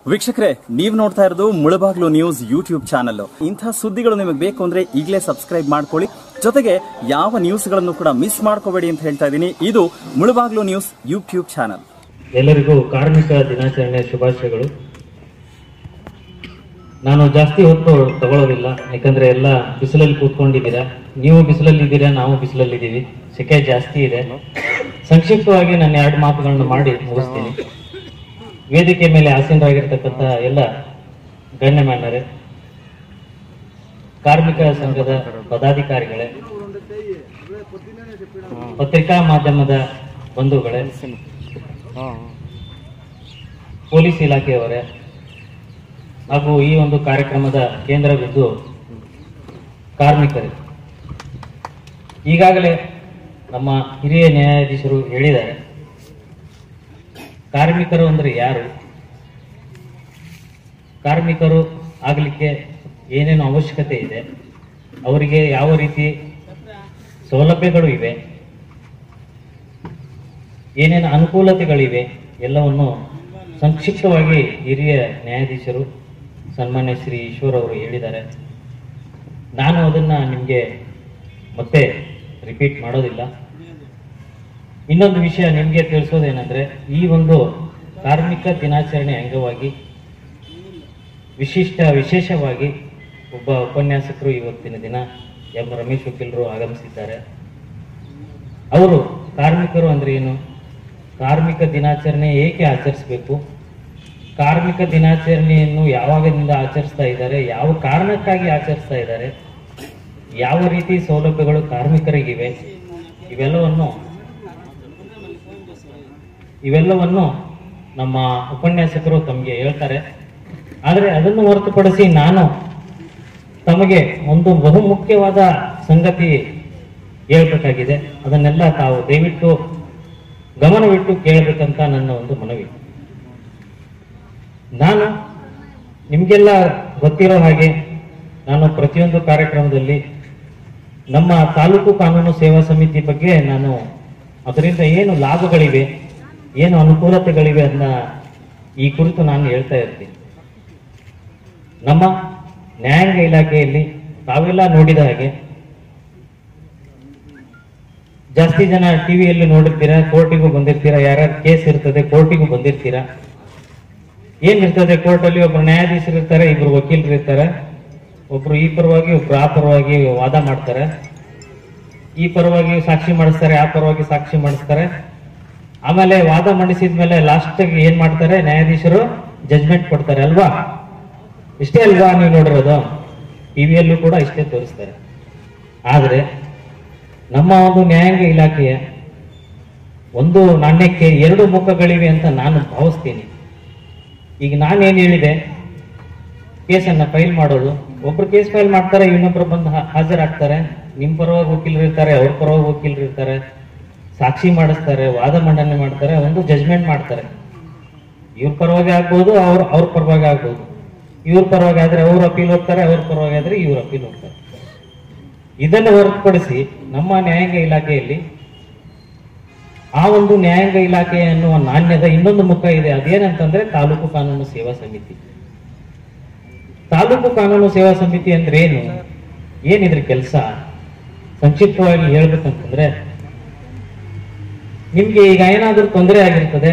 ವೀಕ್ಷಕರೇ ನೀವು ನೋಡ್ತಾ ಇರೋದು ಮುಳಬಾಗ್ಲು ನ್ಯೂಸ್ ಯೂಟ್ಯೂಬ್ ಚಾನಲ್ ಇಂಥ ಸುದ್ದಿಗಳು ನಿಮಗೆ ಬೇಕು ಅಂದ್ರೆ ಈಗಲೇ ಸಬ್ಸ್ಕ್ರೈಬ್ ಮಾಡ್ಕೊಳ್ಳಿ ಜೊತೆಗೆ ಯಾವ ನ್ಯೂಸ್ಗಳನ್ನು ಕೂಡ ಮಿಸ್ ಮಾಡ್ಕೋಬೇಡಿ ಅಂತ ಹೇಳ್ತಾ ಇದ್ದೀನಿ ಇದು ಮುಳಬಾಗ್ಲು ನ್ಯೂಸ್ ಯೂಟ್ಯೂಬ್ ಚಾನಲ್ ಎಲ್ಲರಿಗೂ ಕಾರ್ಮಿಕ ದಿನಾಚರಣೆಯ ಶುಭಾಶಯಗಳು ನಾನು ಜಾಸ್ತಿ ಹೊತ್ತು ತಗೊಳ್ಳೋದಿಲ್ಲ ಯಾಕಂದ್ರೆ ಎಲ್ಲ ಬಿಸಿಲಲ್ಲಿ ಕೂತ್ಕೊಂಡಿದ್ದೀರಾ ನೀವು ಬಿಸಿಲಲ್ಲಿ ಇದ್ದೀರಾ ನಾವು ಬಿಸಿಲಲ್ಲಿ ಇದ್ದೀವಿ ಸೆಕೆ ಜಾಸ್ತಿ ಇದೆ ಸಂಕ್ಷಿಪ್ತವಾಗಿ ನಾನು ಎರಡು ಮಾತುಗಳನ್ನು ಮಾಡಿ ಮುಗಿಸ್ತೀನಿ ವೇದಿಕೆ ಮೇಲೆ ಆಸೀನರಾಗಿರ್ತಕ್ಕಂಥ ಎಲ್ಲ ಗಣ್ಯಮಾನ್ಯರೇ ಕಾರ್ಮಿಕ ಸಂಘದ ಪದಾಧಿಕಾರಿಗಳೇ ಪತ್ರಿಕಾ ಮಾಧ್ಯಮದ ಬಂಧುಗಳೇ ಪೊಲೀಸ್ ಇಲಾಖೆಯವರೇ ಹಾಗೂ ಈ ಒಂದು ಕಾರ್ಯಕ್ರಮದ ಕೇಂದ್ರ ಬಿದ್ದು ಕಾರ್ಮಿಕರು ಈಗಾಗಲೇ ನಮ್ಮ ಹಿರಿಯ ನ್ಯಾಯಾಧೀಶರು ಹೇಳಿದ್ದಾರೆ ಕಾರ್ಮಿಕರು ಅಂದ್ರೆ ಯಾರು ಕಾರ್ಮಿಕರು ಆಗಲಿಕ್ಕೆ ಏನೇನು ಅವಶ್ಯಕತೆ ಇದೆ ಅವರಿಗೆ ಯಾವ ರೀತಿ ಸೌಲಭ್ಯಗಳು ಇವೆ ಏನೇನು ಅನುಕೂಲತೆಗಳಿವೆ ಎಲ್ಲವನ್ನು ಸಂಕ್ಷಿಪ್ತವಾಗಿ ಹಿರಿಯ ನ್ಯಾಯಾಧೀಶರು ಸನ್ಮಾನ್ಯ ಶ್ರೀ ಈಶ್ವರ್ ಅವರು ಹೇಳಿದ್ದಾರೆ ನಾನು ಅದನ್ನ ನಿಮಗೆ ಮತ್ತೆ ರಿಪೀಟ್ ಮಾಡೋದಿಲ್ಲ ಇನ್ನೊಂದು ವಿಷಯ ನಿಮಗೆ ತಿಳಿಸೋದೇನೆಂದ್ರೆ ಈ ಒಂದು ಕಾರ್ಮಿಕ ದಿನಾಚರಣೆ ಅಂಗವಾಗಿ ವಿಶಿಷ್ಟ ವಿಶೇಷವಾಗಿ ಒಬ್ಬ ಉಪನ್ಯಾಸಕರು ಇವತ್ತಿನ ದಿನ ಎಂ ರಮೇಶ್ ವಕೀಲರು ಆಗಮಿಸಿದ್ದಾರೆ ಅವರು ಕಾರ್ಮಿಕರು ಅಂದ್ರೆ ಏನು ಕಾರ್ಮಿಕ ದಿನಾಚರಣೆ ಏಕೆ ಆಚರಿಸಬೇಕು ಕಾರ್ಮಿಕ ದಿನಾಚರಣೆಯನ್ನು ಯಾವಾಗದಿಂದ ಆಚರಿಸ್ತಾ ಇದ್ದಾರೆ ಯಾವ ಕಾರಣಕ್ಕಾಗಿ ಆಚರಿಸ್ತಾ ಇದ್ದಾರೆ ಯಾವ ರೀತಿ ಸೌಲಭ್ಯಗಳು ಕಾರ್ಮಿಕರಿಗಿವೆ ಇವೆಲ್ಲವನ್ನು ಇವೆಲ್ಲವನ್ನು ನಮ್ಮ ಉಪನ್ಯಾಸಕರು ತಮಗೆ ಹೇಳ್ತಾರೆ ಆದರೆ ಅದನ್ನು ಹೊರತುಪಡಿಸಿ ನಾನು ತಮಗೆ ಒಂದು ಬಹುಮುಖ್ಯವಾದ ಸಂಗತಿ ಹೇಳ್ಬೇಕಾಗಿದೆ ಅದನ್ನೆಲ್ಲ ತಾವು ದಯವಿಟ್ಟು ಗಮನವಿಟ್ಟು ಕೇಳಬೇಕಂತ ನನ್ನ ಒಂದು ಮನವಿ ನಾನು ನಿಮಗೆಲ್ಲ ಗೊತ್ತಿರೋ ಹಾಗೆ ನಾನು ಪ್ರತಿಯೊಂದು ಕಾರ್ಯಕ್ರಮದಲ್ಲಿ ನಮ್ಮ ತಾಲೂಕು ಕಾನೂನು ಸೇವಾ ಸಮಿತಿ ಬಗ್ಗೆ ನಾನು ಅದರಿಂದ ಏನು ಲಾಭಗಳಿವೆ ಏನು ಅನುಕೂಲತೆಗಳಿವೆ ಅದನ್ನ ಈ ಕುರಿತು ನಾನು ಹೇಳ್ತಾ ಇರ್ತೀನಿ ನಮ್ಮ ನ್ಯಾಯಾಂಗ ಇಲಾಖೆಯಲ್ಲಿ ತಾವೆಲ್ಲ ನೋಡಿದ ಹಾಗೆ ಜಾಸ್ತಿ ಜನ ಟಿವಿಯಲ್ಲಿ ನೋಡಿರ್ತೀರಾ ಕೋರ್ಟಿಗೂ ಬಂದಿರ್ತೀರಾ ಯಾರ್ಯಾರು ಕೇಸ್ ಇರ್ತದೆ ಕೋರ್ಟಿಗೂ ಬಂದಿರ್ತೀರಾ ಏನಿರ್ತದೆ ಕೋರ್ಟಲ್ಲಿ ಒಬ್ರು ನ್ಯಾಯಾಧೀಶರು ಇರ್ತಾರೆ ಇಬ್ರು ವಕೀಲರು ಇರ್ತಾರೆ ಒಬ್ರು ಈ ಪರವಾಗಿ ಒಬ್ರು ಆ ಪರವಾಗಿ ವಾದ ಮಾಡ್ತಾರೆ ಈ ಪರವಾಗಿ ಸಾಕ್ಷಿ ಮಾಡಿಸ್ತಾರೆ ಆ ಪರವಾಗಿ ಸಾಕ್ಷಿ ಮಾಡಿಸ್ತಾರೆ ಆಮೇಲೆ ವಾದ ಮಂಡಿಸಿದ ಮೇಲೆ ಲಾಸ್ಟ್ ಏನ್ ಮಾಡ್ತಾರೆ ನ್ಯಾಯಾಧೀಶರು ಜಜ್ಮೆಂಟ್ ಕೊಡ್ತಾರೆ ಅಲ್ವಾ ಇಷ್ಟೇ ಅಲ್ವಾ ನೀವು ನೋಡಿರೋದು ಟಿವಿಯಲ್ಲೂ ಕೂಡ ಇಷ್ಟೇ ತೋರಿಸ್ತಾರೆ ಆದ್ರೆ ನಮ್ಮ ಒಂದು ನ್ಯಾಯಾಂಗ ಇಲಾಖೆಯ ಒಂದು ನಾಣ್ಯಕ್ಕೆ ಎರಡು ಮುಖಗಳಿವೆ ಅಂತ ನಾನು ಭಾವಿಸ್ತೀನಿ ಈಗ ನಾನೇನ್ ಹೇಳಿದೆ ಕೇಸನ್ನ ಫೈಲ್ ಮಾಡೋದು ಒಬ್ರು ಕೇಸ್ ಫೈಲ್ ಮಾಡ್ತಾರೆ ಇನ್ನೊಬ್ರು ಬಂದು ಹಾ- ಹಾಜರಾಗ್ತಾರೆ ನಿಮ್ ಪರವಾಗಿ ವಕೀಲರು ಇರ್ತಾರೆ ಅವ್ರ ಪರವಾಗಿ ವಕೀಲರು ಇರ್ತಾರೆ ಸಾಕ್ಷಿ ಮಾಡಿಸ್ತಾರೆ ವಾದ ಮಂಡನೆ ಮಾಡ್ತಾರೆ ಒಂದು ಜಜ್ಮೆಂಟ್ ಮಾಡ್ತಾರೆ ಇವ್ರ ಪರವಾಗಿ ಆಗ್ಬೋದು ಅವ್ರ ಅವ್ರ ಪರವಾಗಿ ಆಗ್ಬೋದು ಇವ್ರ ಪರವಾಗಿ ಆದ್ರೆ ಅವ್ರ ಅಪೀಲ್ ಹೋಗ್ತಾರೆ ಅವ್ರ ಪರವಾಗಿ ಆದ್ರೆ ಇವ್ರ ಅಪೀಲ್ ಹೋಗ್ತಾರೆ ಇದನ್ನು ಹೊರತುಪಡಿಸಿ ನಮ್ಮ ನ್ಯಾಯಾಂಗ ಇಲಾಖೆಯಲ್ಲಿ ಆ ಒಂದು ನ್ಯಾಯಾಂಗ ಇಲಾಖೆ ಅನ್ನುವ ನಾಣ್ಯದ ಇನ್ನೊಂದು ಮುಖ ಇದೆ ಅದೇನಂತಂದ್ರೆ ತಾಲೂಕು ಕಾನೂನು ಸೇವಾ ಸಮಿತಿ ತಾಲೂಕು ಕಾನೂನು ಸೇವಾ ಸಮಿತಿ ಅಂದ್ರೆ ಏನು ಏನಿದ್ರ ಕೆಲಸ ಸಂಕ್ಷಿಪ್ತವಾಗಿ ಹೇಳ್ಬೇಕಂತಂದ್ರೆ ನಿಮ್ಗೆ ಈಗ ಏನಾದ್ರೂ ತೊಂದರೆ ಆಗಿರ್ತದೆ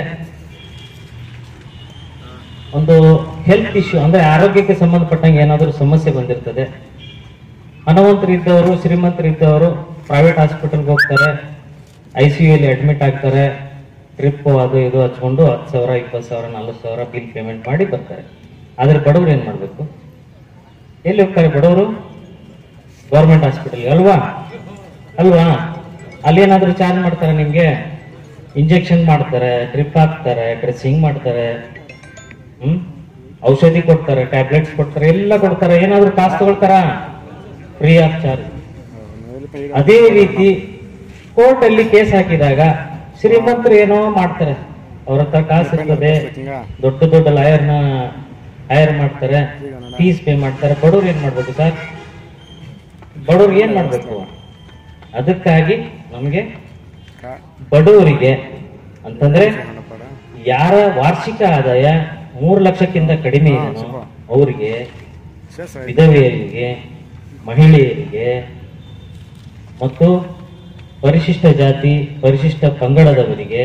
ಒಂದು ಹೆಲ್ತ್ ಇಶ್ಯೂ ಅಂದ್ರೆ ಆರೋಗ್ಯಕ್ಕೆ ಸಂಬಂಧಪಟ್ಟಂಗೆ ಏನಾದ್ರೂ ಸಮಸ್ಯೆ ಬಂದಿರ್ತದೆ ಹಣವಂತರಿದ್ದವರು ಶ್ರೀಮಂತರಿದ್ದವರು ಪ್ರೈವೇಟ್ ಹಾಸ್ಪಿಟಲ್ಗೆ ಹೋಗ್ತಾರೆ ಐ ಸಿ ಅಲ್ಲಿ ಅಡ್ಮಿಟ್ ಆಗ್ತಾರೆ ಟ್ರಿಪ್ ಅದು ಇದು ಹಚ್ಕೊಂಡು ಹತ್ತು ಸಾವಿರ ಇಪ್ಪತ್ತು ಸಾವಿರ ನಲ್ವತ್ತು ಸಾವಿರ ಬಿಲ್ ಪೇಮೆಂಟ್ ಮಾಡಿ ಬರ್ತಾರೆ ಆದ್ರೆ ಬಡವರು ಏನ್ ಮಾಡ್ಬೇಕು ಎಲ್ಲಿ ಹೋಗ್ತಾರೆ ಬಡವರು ಗೌರ್ಮೆಂಟ್ ಹಾಸ್ಪಿಟಲ್ ಅಲ್ವಾ ಅಲ್ವಾ ಅಲ್ಲೇನಾದ್ರೂ ಚಾರ್ಜ್ ಮಾಡ್ತಾರೆ ನಿಮ್ಗೆ ಇಂಜೆಕ್ಷನ್ ಮಾಡ್ತಾರೆ ಟ್ರಿಪ್ ಹಾಕ್ತಾರೆ ಡ್ರೆಸ್ಸಿಂಗ್ ಮಾಡ್ತಾರೆ ಹ್ಮ್ ಔಷಧಿ ಕೊಡ್ತಾರೆ ಟ್ಯಾಬ್ಲೆಟ್ಸ್ ಕೊಡ್ತಾರೆ ಎಲ್ಲ ಕೊಡ್ತಾರೆ ಏನಾದ್ರೂ ಕಾಸು ತಗೊಳ್ತಾರ ಫ್ರೀ ಆಫ್ ಚಾರ್ಜ್ ಅದೇ ರೀತಿ ಕೋರ್ಟ್ ಅಲ್ಲಿ ಕೇಸ್ ಹಾಕಿದಾಗ ಶ್ರೀಮಂತರು ಏನೋ ಮಾಡ್ತಾರೆ ಅವ್ರ ಹತ್ರ ಕಾಸು ಇರ್ತದೆ ದೊಡ್ಡ ದೊಡ್ಡ ಲಾಯರ್ನ ಹೈರ್ ಮಾಡ್ತಾರೆ ಫೀಸ್ ಪೇ ಮಾಡ್ತಾರೆ ಬಡವ್ರು ಏನ್ ಮಾಡ್ಬೇಕು ಸರ್ ಬಡವ್ರು ಏನ್ ಮಾಡ್ಬೇಕು ಅದಕ್ಕಾಗಿ ನಮ್ಗೆ ಬಡವರಿಗೆ ಅಂತಂದ್ರೆ ಯಾರ ವಾರ್ಷಿಕ ಆದಾಯ ಮೂರು ಲಕ್ಷಕ್ಕಿಂತ ಕಡಿಮೆ ಇದೆನೋ ಅವರಿಗೆ ವಿಧವೆಯರಿಗೆ ಮಹಿಳೆಯರಿಗೆ ಮತ್ತು ಪರಿಶಿಷ್ಟ ಜಾತಿ ಪರಿಶಿಷ್ಟ ಪಂಗಡದವರಿಗೆ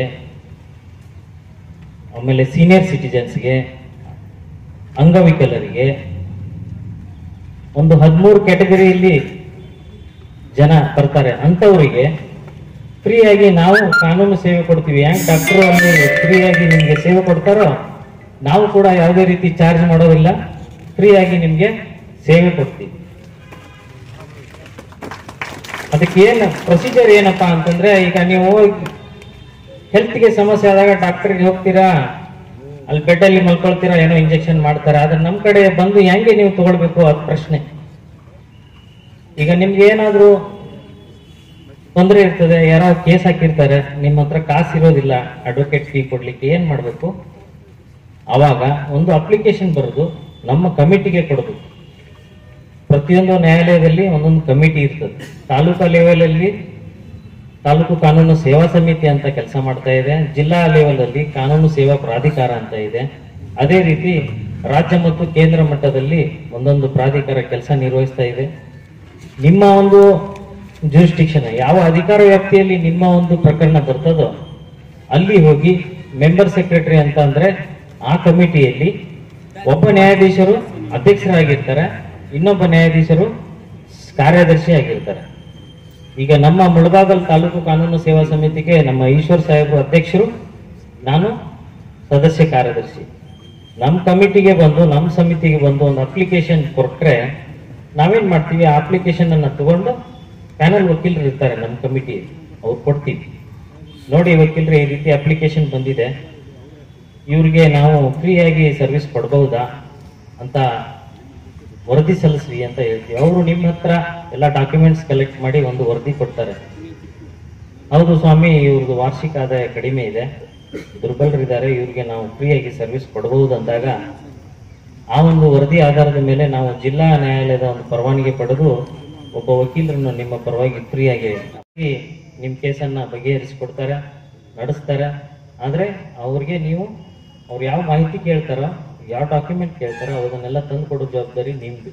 ಆಮೇಲೆ ಸೀನಿಯರ್ ಸಿಟಿಜನ್ಸ್ಗೆ ಅಂಗವಿಕಲರಿಗೆ ಒಂದು ಹದಿಮೂರು ಕ್ಯಾಟಗರಿಯಲ್ಲಿ ಜನ ಬರ್ತಾರೆ ಅಂಥವರಿಗೆ ಫ್ರೀಯಾಗಿ ನಾವು ಕಾನೂನು ಸೇವೆ ಕೊಡ್ತೀವಿ ಹೆಂಗ್ ಡಾಕ್ಟರ್ ಅಲ್ಲಿ ಫ್ರೀಯಾಗಿ ನಿಮ್ಗೆ ಸೇವೆ ಕೊಡ್ತಾರೋ ನಾವು ಕೂಡ ಯಾವುದೇ ರೀತಿ ಚಾರ್ಜ್ ಮಾಡೋದಿಲ್ಲ ಫ್ರೀಯಾಗಿ ನಿಮ್ಗೆ ಸೇವೆ ಕೊಡ್ತೀವಿ ಅದಕ್ಕೆ ಏನು ಪ್ರೊಸೀಜರ್ ಏನಪ್ಪಾ ಅಂತಂದ್ರೆ ಈಗ ನೀವು ಹೆಲ್ತ್ಗೆ ಸಮಸ್ಯೆ ಆದಾಗ ಡಾಕ್ಟರ್ಗೆ ಹೋಗ್ತೀರಾ ಅಲ್ಲಿ ಬೆಡ್ ಅಲ್ಲಿ ಮಲ್ಕೊಳ್ತೀರಾ ಏನೋ ಇಂಜೆಕ್ಷನ್ ಮಾಡ್ತಾರೆ ಆದ್ರೆ ನಮ್ ಕಡೆ ಬಂದು ಹೆಂಗೆ ನೀವು ತಗೊಳ್ಬೇಕು ಅದ್ ಪ್ರಶ್ನೆ ಈಗ ನಿಮ್ಗೆ ಏನಾದ್ರೂ ತೊಂದರೆ ಇರ್ತದೆ ಯಾರೋ ಕೇಸ್ ಹಾಕಿರ್ತಾರೆ ನಿಮ್ಮ ಹತ್ರ ಕಾಸು ಇರೋದಿಲ್ಲ ಅಡ್ವೊಕೇಟ್ ಫೀ ಕೊಡ್ಲಿಕ್ಕೆ ಏನ್ ಮಾಡ್ಬೇಕು ಅವಾಗ ಒಂದು ಅಪ್ಲಿಕೇಶನ್ ಬರೆದು ನಮ್ಮ ಕಮಿಟಿಗೆ ಕೊಡಬೇಕು ಪ್ರತಿಯೊಂದು ನ್ಯಾಯಾಲಯದಲ್ಲಿ ಒಂದೊಂದು ಕಮಿಟಿ ಇರ್ತದೆ ತಾಲೂಕಾ ಲೆವೆಲ್ ಅಲ್ಲಿ ತಾಲೂಕು ಕಾನೂನು ಸೇವಾ ಸಮಿತಿ ಅಂತ ಕೆಲಸ ಮಾಡ್ತಾ ಇದೆ ಜಿಲ್ಲಾ ಲೆವೆಲ್ ಅಲ್ಲಿ ಕಾನೂನು ಸೇವಾ ಪ್ರಾಧಿಕಾರ ಅಂತ ಇದೆ ಅದೇ ರೀತಿ ರಾಜ್ಯ ಮತ್ತು ಕೇಂದ್ರ ಮಟ್ಟದಲ್ಲಿ ಒಂದೊಂದು ಪ್ರಾಧಿಕಾರ ಕೆಲಸ ನಿರ್ವಹಿಸ್ತಾ ಇದೆ ನಿಮ್ಮ ಒಂದು ಜೂರಿಸ್ಟಿಕ್ಷನ್ ಯಾವ ಅಧಿಕಾರ ವ್ಯಾಪ್ತಿಯಲ್ಲಿ ನಿಮ್ಮ ಒಂದು ಪ್ರಕರಣ ಬರ್ತದೋ ಅಲ್ಲಿ ಹೋಗಿ ಮೆಂಬರ್ ಸೆಕ್ರೆಟರಿ ಅಂತ ಅಂದ್ರೆ ಆ ಕಮಿಟಿಯಲ್ಲಿ ಒಬ್ಬ ನ್ಯಾಯಾಧೀಶರು ಅಧ್ಯಕ್ಷರಾಗಿರ್ತಾರೆ ಇನ್ನೊಬ್ಬ ನ್ಯಾಯಾಧೀಶರು ಕಾರ್ಯದರ್ಶಿ ಆಗಿರ್ತಾರೆ ಈಗ ನಮ್ಮ ಮುಳಬಾಗಲ್ ತಾಲೂಕು ಕಾನೂನು ಸೇವಾ ಸಮಿತಿಗೆ ನಮ್ಮ ಈಶ್ವರ್ ಸಾಹೇಬರು ಅಧ್ಯಕ್ಷರು ನಾನು ಸದಸ್ಯ ಕಾರ್ಯದರ್ಶಿ ನಮ್ಮ ಕಮಿಟಿಗೆ ಬಂದು ನಮ್ಮ ಸಮಿತಿಗೆ ಬಂದು ಒಂದು ಅಪ್ಲಿಕೇಶನ್ ಕೊಟ್ರೆ ನಾವೇನ್ ಮಾಡ್ತೀವಿ ಆ ಅಪ್ಲಿಕೇಶನ್ ಅನ್ನ ತಗೊಂಡು ಪ್ಯಾನಲ್ ವಕೀಲರು ಇರ್ತಾರೆ ನಮ್ಮ ಕಮಿಟಿ ಅವ್ರು ಕೊಡ್ತೀವಿ ನೋಡಿ ವಕೀಲರು ಈ ರೀತಿ ಅಪ್ಲಿಕೇಶನ್ ಬಂದಿದೆ ಇವ್ರಿಗೆ ನಾವು ಫ್ರೀಯಾಗಿ ಸರ್ವಿಸ್ ಕೊಡಬಹುದಾ ಅಂತ ವರದಿ ಸಲ್ಲಿಸ್ರಿ ಅಂತ ಹೇಳ್ತೀವಿ ಅವರು ನಿಮ್ಮ ಹತ್ರ ಎಲ್ಲ ಡಾಕ್ಯುಮೆಂಟ್ಸ್ ಕಲೆಕ್ಟ್ ಮಾಡಿ ಒಂದು ವರದಿ ಕೊಡ್ತಾರೆ ಹೌದು ಸ್ವಾಮಿ ಇವ್ರದ್ದು ವಾರ್ಷಿಕ ಆದಾಯ ಕಡಿಮೆ ಇದೆ ದುರ್ಬಲರಿದ್ದಾರೆ ಇವ್ರಿಗೆ ನಾವು ಫ್ರೀಯಾಗಿ ಸರ್ವಿಸ್ ಕೊಡಬಹುದು ಅಂದಾಗ ಆ ಒಂದು ವರದಿ ಆಧಾರದ ಮೇಲೆ ನಾವು ಜಿಲ್ಲಾ ನ್ಯಾಯಾಲಯದ ಒಂದು ಪರವಾನಗಿ ಪಡೆದು ಒಬ್ಬ ವಕೀಲರನ್ನು ನಿಮ್ಮ ಪರವಾಗಿ ಫ್ರೀಯಾಗಿ ನಿಮ್ಮ ಕೇಸನ್ನ ಬಗೆಹರಿಸಿಕೊಡ್ತಾರೆ ನಡೆಸ್ತಾರೆ ಆದ್ರೆ ಅವ್ರಿಗೆ ನೀವು ಅವ್ರು ಯಾವ ಮಾಹಿತಿ ಕೇಳ್ತಾರೋ ಯಾವ ಡಾಕ್ಯುಮೆಂಟ್ ಕೇಳ್ತಾರೋ ಅದನ್ನೆಲ್ಲ ತಂದು ಕೊಡೋ ಜವಾಬ್ದಾರಿ ನಿಮ್ದು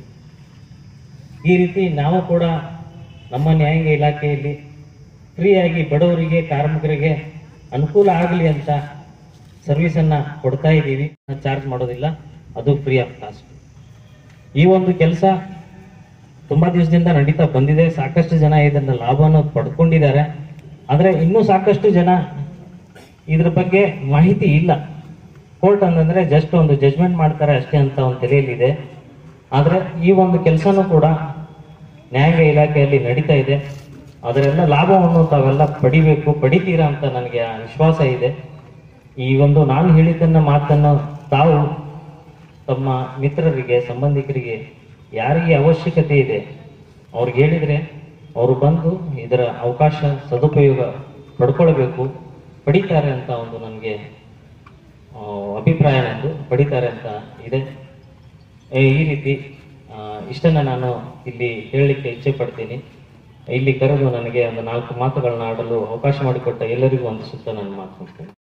ಈ ರೀತಿ ನಾವು ಕೂಡ ನಮ್ಮ ನ್ಯಾಯಾಂಗ ಇಲಾಖೆಯಲ್ಲಿ ಫ್ರೀಯಾಗಿ ಬಡವರಿಗೆ ಕಾರ್ಮಿಕರಿಗೆ ಅನುಕೂಲ ಆಗಲಿ ಅಂತ ಸರ್ವಿಸನ್ನ ಕೊಡ್ತಾ ಇದ್ದೀವಿ ಚಾರ್ಜ್ ಮಾಡೋದಿಲ್ಲ ಅದು ಫ್ರೀ ಆಫ್ ಕಾಸ್ಟ್ ಈ ಒಂದು ಕೆಲಸ ತುಂಬಾ ದಿವಸದಿಂದ ನಡೀತಾ ಬಂದಿದೆ ಸಾಕಷ್ಟು ಜನ ಇದನ್ನ ಲಾಭವನ್ನು ಪಡ್ಕೊಂಡಿದ್ದಾರೆ ಆದ್ರೆ ಇನ್ನೂ ಸಾಕಷ್ಟು ಜನ ಇದ್ರ ಬಗ್ಗೆ ಮಾಹಿತಿ ಇಲ್ಲ ಕೋರ್ಟ್ ಅಂತಂದ್ರೆ ಜಸ್ಟ್ ಒಂದು ಜಜ್ಮೆಂಟ್ ಮಾಡ್ತಾರೆ ಅಷ್ಟೇ ಅಂತ ಒಂದು ತಲೆಯಲ್ಲಿದೆ ಆದ್ರೆ ಈ ಒಂದು ಕೆಲಸನೂ ಕೂಡ ನ್ಯಾಯಾಂಗ ಇಲಾಖೆಯಲ್ಲಿ ನಡೀತಾ ಇದೆ ಅದರೆಲ್ಲ ಲಾಭವನ್ನು ತಾವೆಲ್ಲ ಪಡಿಬೇಕು ಪಡಿತೀರಾ ಅಂತ ನನಗೆ ಆ ವಿಶ್ವಾಸ ಇದೆ ಈ ಒಂದು ನಾನು ಹೇಳಿದ್ದನ್ನ ಮಾತನ್ನು ತಾವು ತಮ್ಮ ಮಿತ್ರರಿಗೆ ಸಂಬಂಧಿಕರಿಗೆ ಯಾರಿಗೆ ಅವಶ್ಯಕತೆ ಇದೆ ಅವ್ರಿಗೆ ಹೇಳಿದ್ರೆ ಅವರು ಬಂದು ಇದರ ಅವಕಾಶ ಸದುಪಯೋಗ ಪಡ್ಕೊಳ್ಬೇಕು ಪಡಿತಾರೆ ಅಂತ ಒಂದು ನನಗೆ ಆ, ಅಭಿಪ್ರಾಯ ನಂದು ಪಡಿತಾರೆ ಅಂತ ಇದೆ ಏ, ಈ ರೀತಿ ಆ, ಇಷ್ಟನ್ನ ನಾನು ಇಲ್ಲಿ ಹೇಳಲಿಕ್ಕೆ ಇಚ್ಛೆ ಪಡ್ತೀನಿ ಇಲ್ಲಿ ಕರೆದು ನನಗೆ ಒಂದು ನಾಲ್ಕು ಮಾತುಗಳನ್ನ ಆಡಲು ಅವಕಾಶ ಮಾಡಿಕೊಟ್ಟ ಎಲ್ಲರಿಗೂ ಒಂದು ಸುತ್ತ ನಾನು ಮಾತು ಮುಗಿಸ್ತೇನೆ